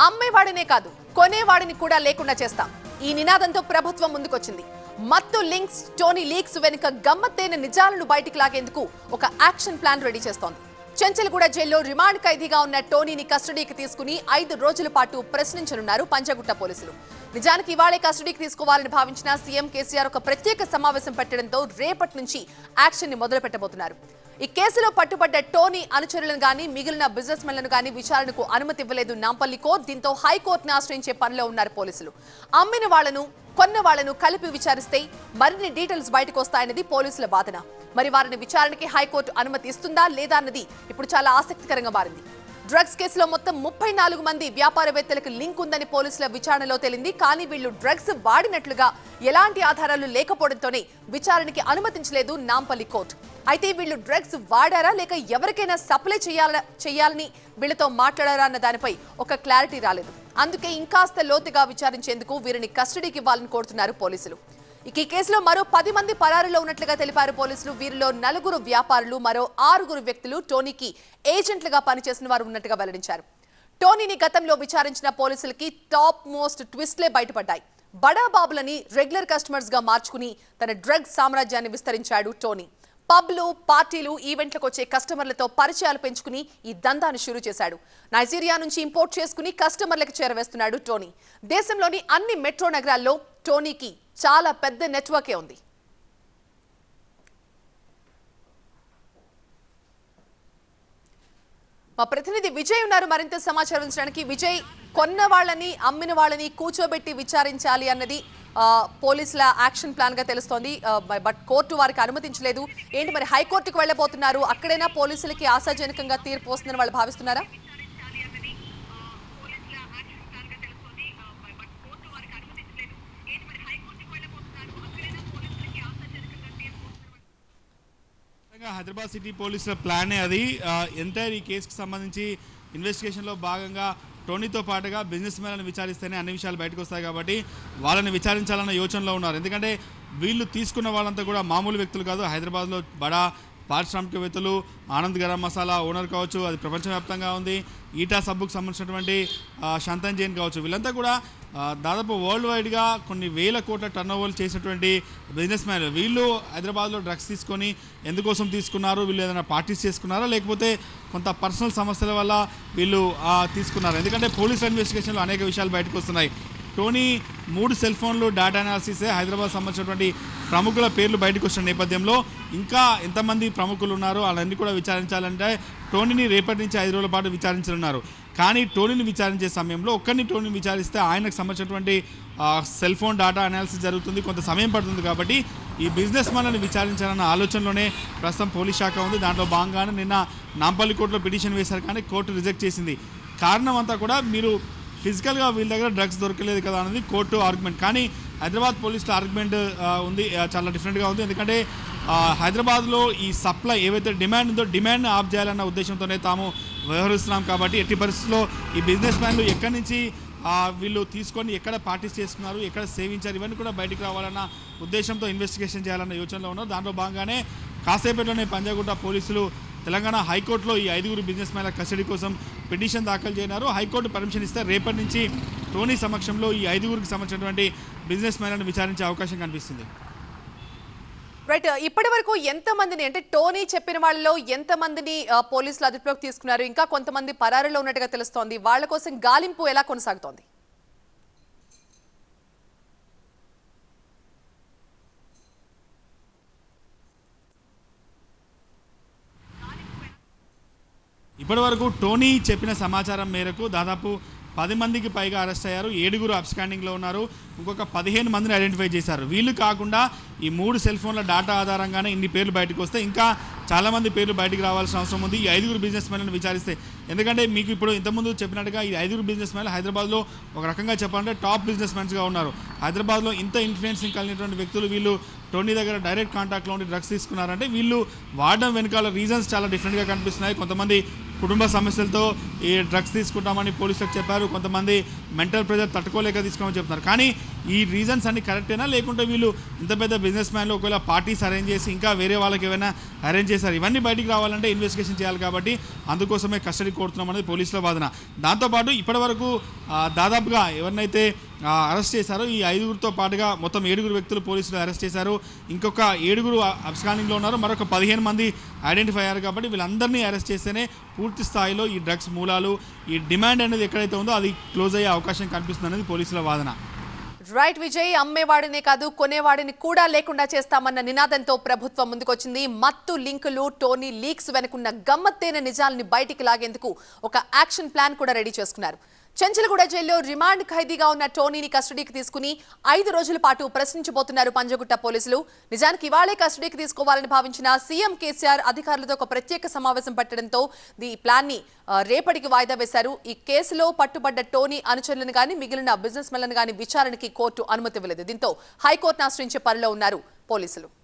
అమ్మేవాడినే కాదు కొనేవాడిని కూడా లేకుండా చేస్తాం ఈ నినాదంతో ప్రభుత్వం ముందుకొచ్చింది మత్తు లింక్స్ టోనీ లీక్స్ వెనుక గమ్మత్తైన నిజాలను బయటికి లాగేందుకు ఒక యాక్షన్ ప్లాన్ రెడీ చేస్తోంది చెంచల్గూడ జైల్లో రిమాండ్ ఖైదీగా ఉన్న టోనీని కస్టడీకి తీసుకుని ఐదు రోజుల పాటు ప్రశ్నించనున్నారు పంజగుట్ట పోలీసులు నిజానికి ఇవాళే కస్టడీకి తీసుకోవాలని భావించిన సీఎం కేసీఆర్ ఒక ప్రత్యేక సమావేశం పెట్టడంతో రేపటి నుంచి యాక్షన్ ని మొదలు పెట్టబోతున్నారు ఈ కేసులో పట్టుబడ్డ టోనీ అనుచరులను గాని మిగిలిన బిజినెస్ మెన్లను గాని విచారణకు అనుమతి ఇవ్వలేదు నాంపల్లి కోర్టు దీంతో హైకోర్టును ఆశ్రయించే పనిలో ఉన్నారు పోలీసులు అమ్మిన వాళ్లను కొన్న వాళ్లను కలిపి విచారిస్తే మరిన్ని డీటెయిల్స్ బయటకు వస్తాయన్నది పోలీసుల వాదన మరి వారిని విచారణకి హైకోర్టు అనుమతి ఇస్తుందా లేదా అన్నది ఇప్పుడు చాలా ఆసక్తికరంగా మారింది డ్రగ్స్ కేసులో మొత్తం ముప్పై నాలుగు మంది వ్యాపారవేత్తలకు లింక్ ఉందని పోలీసుల విచారణలో తేలింది కానీ వీళ్ళు డ్రగ్స్ వాడినట్లుగా ఎలాంటి ఆధారాలు లేకపోవడంతోనే విచారణకి అనుమతించలేదు నాంపల్లి కోర్టు అయితే వీళ్ళు డ్రగ్స్ వాడారా లేక ఎవరికైనా సప్లై చేయాల చేయాలని వీళ్ళతో మాట్లాడారా అన్న దానిపై ఒక క్లారిటీ రాలేదు అందుకే ఇంకాస్త లోతుగా విచారించేందుకు వీరిని కస్టడీకి ఇవ్వాలని కోరుతున్నారు పోలీసులు ఇక ఈ కేసులో మరో పది మంది పరారులో ఉన్నట్లుగా తెలిపారు పోలీసులు వీరిలో నలుగురు వ్యాపారులు మరో ఆరుగురు వ్యక్తులు టోనీకి ఏజెంట్లుగా పనిచేసిన వారు ఉన్నట్టుగా వెల్లడించారు టోనీని గతంలో విచారించిన పోలీసులకి టాప్ మోస్ట్ ట్విస్ట్లే బయటపడ్డాయి బడా బాబులని రెగ్యులర్ కస్టమర్స్ గా మార్చుకుని తన డ్రగ్ సామ్రాజ్యాన్ని విస్తరించాడు టోనీ పబ్లు పార్టీలు ఈవెంట్లకు వచ్చే కస్టమర్లతో పరిచయాలు పెంచుకుని ఈ దందాను షురూ చేశాడు నైజీరియా నుంచి ఇంపోర్ట్ చేసుకుని కస్టమర్లకు చేరవేస్తున్నాడు టోనీ దేశంలోని అన్ని మెట్రో నగరాల్లో టోనీకి చాలా పెద్ద నెట్వర్కే ఉంది మా ప్రతినిధి విజయ్ ఉన్నారు మరింత సమాచారం ఇచ్చడానికి విజయ్ కొన్న వాళ్ళని అమ్మిన వాళ్ళని కూర్చోబెట్టి విచారించాలి అన్నది ఆ, పోలీసుల యాక్షన్ ప్లాన్ గా తెలుస్తోంది ఆ, బ- బట్ కోర్టు వారికి అనుమతించలేదు ఏంటి మరి హైకోర్టుకు వెళ్ళబోతున్నారు అక్కడైనా పోలీసులకి ఆశాజనకంగా తీర్పు వస్తుందని వాళ్ళు భావిస్తున్నారా ముఖ్యంగా హైదరాబాద్ సిటీ పోలీసుల ప్లానే అది ఎంటైర్ ఈ కేసుకు సంబంధించి ఇన్వెస్టిగేషన్లో భాగంగా టోనీతో పాటుగా బిజినెస్ మ్యాన్లను విచారిస్తేనే అన్ని విషయాలు బయటకు వస్తాయి కాబట్టి వాళ్ళని విచారించాలన్న యోచనలో ఉన్నారు ఎందుకంటే వీళ్ళు తీసుకున్న వాళ్ళంతా కూడా మామూలు వ్యక్తులు కాదు హైదరాబాద్లో బడా పారిశ్రామికవేత్తలు ఆనంద్ గరం మసాలా ఓనర్ కావచ్చు అది ప్రపంచవ్యాప్తంగా ఉంది ఈటా సబ్బుకు సంబంధించినటువంటి ఆ, శాంతన్ జైన్ కావచ్చు వీళ్ళంతా కూడా ఆ, దాదాపు వరల్డ్ వైడ్గా కొన్ని వేల కోట్ల టర్న్ ఓవర్లు చేసినటువంటి బిజినెస్ మ్యాన్ వీళ్ళు హైదరాబాద్లో డ్రగ్స్ తీసుకొని ఎందుకోసం తీసుకున్నారు వీళ్ళు ఏదైనా పార్టీస్ చేసుకున్నారా లేకపోతే కొంత పర్సనల్ సమస్యల వల్ల వీళ్ళు ఆ, తీసుకున్నారు ఎందుకంటే పోలీస్ ఇన్వెస్టిగేషన్లో అనేక విషయాలు బయటకు వస్తున్నాయి టోనీ మూడు సెల్ ఫోన్లు డేటా అనాలిసిసే హైదరాబాద్ సంబంధించినటువంటి ప్రముఖుల పేర్లు బయటకు వచ్చిన నేపథ్యంలో ఇంకా ఎంతమంది ప్రముఖులు ఉన్నారో వాళ్ళన్నీ కూడా విచారించాలంటే టోనీని రేపటి నుంచి ఐదు రోజుల పాటు విచారించనున్నారు కానీ టోనీని విచారించే సమయంలో ఒక్కరిని టోనీని విచారిస్తే ఆయనకు సంబంధించినటువంటి ఆ, సెల్ ఫోన్ డేటా అనాలిసిస్ జరుగుతుంది కొంత సమయం పడుతుంది కాబట్టి ఈ బిజినెస్ మ్యాన్లను విచారించాలన్న ఆలోచనలోనే ప్రస్తుతం పోలీస్ శాఖ ఉంది దాంట్లో భాగంగానే నిన్న నాంపల్లి కోర్టులో పిటిషన్ వేశారు కానీ కోర్టు రిజెక్ట్ చేసింది కారణం అంతా కూడా మీరు ఫిజికల్గా వీళ్ళ దగ్గర డ్రగ్స్ దొరకలేదు కదా అనేది కోర్టు ఆర్గ్యుమెంట్ కానీ హైదరాబాద్ పోలీసుల ఆర్గ్యుమెంట్ ఆ, ఉంది ఆ, చాలా డిఫరెంట్గా ఉంది ఎందుకంటే ఆ, హైదరాబాద్లో ఈ సప్లై ఏవైతే డిమాండ్ ఉందో డిమాండ్ని ఆఫ్ చేయాలన్న ఉద్దేశంతోనే తాము వ్యవహరిస్తున్నాం కాబట్టి ఎట్టి పరిస్థితుల్లో ఈ బిజినెస్ మ్యాన్లు ఎక్కడి నుంచి ఆ, వీళ్ళు తీసుకొని ఎక్కడ పార్టీస్ చేసుకున్నారు ఎక్కడ సేవించారు ఇవన్నీ కూడా బయటికి రావాలన్న ఉద్దేశంతో ఇన్వెస్టిగేషన్ చేయాలన్న యోచనలో ఉన్నారు దాంట్లో భాగంగానే కాసేపట్లోనే పంజాగుట్ట పోలీసులు తెలంగాణ హైకోర్టులో ఈ ఐదుగురు బిజినెస్ మ్యాన్ల కస్టడీ కోసం పిటిషన్ దాఖలు చేయనారు హైకోర్టు పర్మిషన్ ఇస్తే రేపటి నుంచి టోనీ సమక్షంలో ఈ ఐదుగురికి సంబంధించినటువంటి బిజినెస్ మ్యాన్లను విచారించే అవకాశం కనిపిస్తుంది రైట్ ఇప్పటి వరకు ఎంత మందిని అంటే టోనీ చెప్పిన వాళ్ళలో ఎంత మందిని ఆ, పోలీసులు అదుపులోకి తీసుకున్నారు ఇంకా కొంతమంది పరారులో ఉన్నట్టుగా తెలుస్తోంది వాళ్ళ కోసం గాలింపు ఎలా కొనసాగుతోంది ఇప్పటి వరకు టోనీ చెప్పిన సమాచారం మేరకు దాదాపు పది మందికి పైగా అరెస్ట్ అయ్యారు ఏడుగురు అబ్స్కాండింగ్లో ఉన్నారు ఇంకొక పదిహేను మందిని ఐడెంటిఫై చేశారు వీళ్ళు కాకుండా ఈ మూడు సెల్ ఫోన్ల డేటా ఆధారంగానే ఇన్ని పేర్లు బయటకు వస్తే ఇంకా చాలామంది పేర్లు బయటకు రావాల్సిన అవసరం ఉంది ఈ ఐదుగురు బిజినెస్ మ్యాన్లను విచారిస్తే ఎందుకంటే మీకు ఇప్పుడు ఇంతకుముందు చెప్పినట్టుగా ఈ ఐదుగురు బిజినెస్ మ్యాన్లు హైదరాబాద్లో ఒక రకంగా చెప్పాలంటే టాప్ బిజినెస్ మ్యాన్స్గా ఉన్నారు హైదరాబాద్లో ఇంత ఇన్ఫ్లుయెన్సింగ్ కలిగినటువంటి వ్యక్తులు వీళ్ళు టోనీ దగ్గర డైరెక్ట్ కాంటాక్ట్లో ఉండి డ్రగ్స్ తీసుకున్నారంటే వీళ్ళు వాడడం వెనకాల రీజన్స్ చాలా డిఫరెంట్గా కనిపిస్తున్నాయి కొంతమంది కుటుంబ సమస్యలతో ఈ డ్రగ్స్ తీసుకుంటామని పోలీసులకు చెప్పారు కొంతమంది మెంటల్ ప్రెజర్ తట్టుకోలేక తీసుకోమని చెప్తున్నారు కానీ ఈ రీజన్స్ అన్ని కరెక్టేనా లేకుంటే వీళ్ళు ఇంత పెద్ద బిజినెస్ మ్యాన్లు ఒకవేళ పార్టీస్ అరేంజ్ చేసి ఇంకా వేరే వాళ్ళకి ఏమైనా అరేంజ్ చేశారు ఇవన్నీ బయటికి రావాలంటే ఇన్వెస్టిగేషన్ చేయాలి కాబట్టి అందుకోసమే కస్టడీ కోరుతున్నాం అనేది పోలీసుల వాదన దాంతోపాటు ఇప్పటివరకు ఆ, దాదాపుగా ఎవరినైతే ఆ, అరెస్ట్ చేశారో ఈ ఐదుగురితో పాటుగా మొత్తం ఏడుగురు వ్యక్తులు పోలీసులు అరెస్ట్ చేశారు ఇంకొక ఏడుగురు అబ్స్కానింగ్లో ఉన్నారు మరొక పదిహేను మంది ఐడెంటిఫై అయ్యారు కాబట్టి వీళ్ళందరినీ అరెస్ట్ చేస్తేనే పూర్తి స్థాయిలో ఈ డ్రగ్స్ మూలాలు ఈ డిమాండ్ అనేది ఎక్కడైతే ఉందో అది క్లోజ్ అయ్యే అవకాశం కనిపిస్తుంది అనేది పోలీసుల వాదన రైట్ విజయ్ అమ్మేవాడినే కాదు కొనేవాడిని కూడా లేకుండా చేస్తామన్న నినాదంతో ప్రభుత్వం ముందుకొచ్చింది మత్తు లింకులు టోనీ లీక్స్ వెనుకున్న గమ్మత్తైన నిజాలని బయటికి లాగేందుకు ఒక యాక్షన్ ప్లాన్ కూడా రెడీ చేసుకున్నారు చెంచలగూడ జైల్లో రిమాండ్ ఖైదీగా ఉన్న టోనీని కస్టడీకి తీసుకుని ఐదు రోజుల పాటు ప్రశ్నించబోతున్నారు పంజగుట్ట పోలీసులు నిజానికి ఇవాళే కస్టడీకి తీసుకోవాలని భావించిన సీఎం కేసీఆర్ అధికారులతో ఒక ప్రత్యేక సమావేశం పెట్టడంతో ఈ ప్లాన్ ని ఆ, రేపటికి వాయిదా వేశారు ఈ కేసులో పట్టుబడ్డ టోనీ అనుచరులను గాని మిగిలిన బిజినెస్ మెన్లను గాని విచారణకి కోర్టు అనుమతి ఇవ్వలేదు దీంతో హైకోర్టును ఆశ్రయించే పనిలో ఉన్నారు పోలీసులు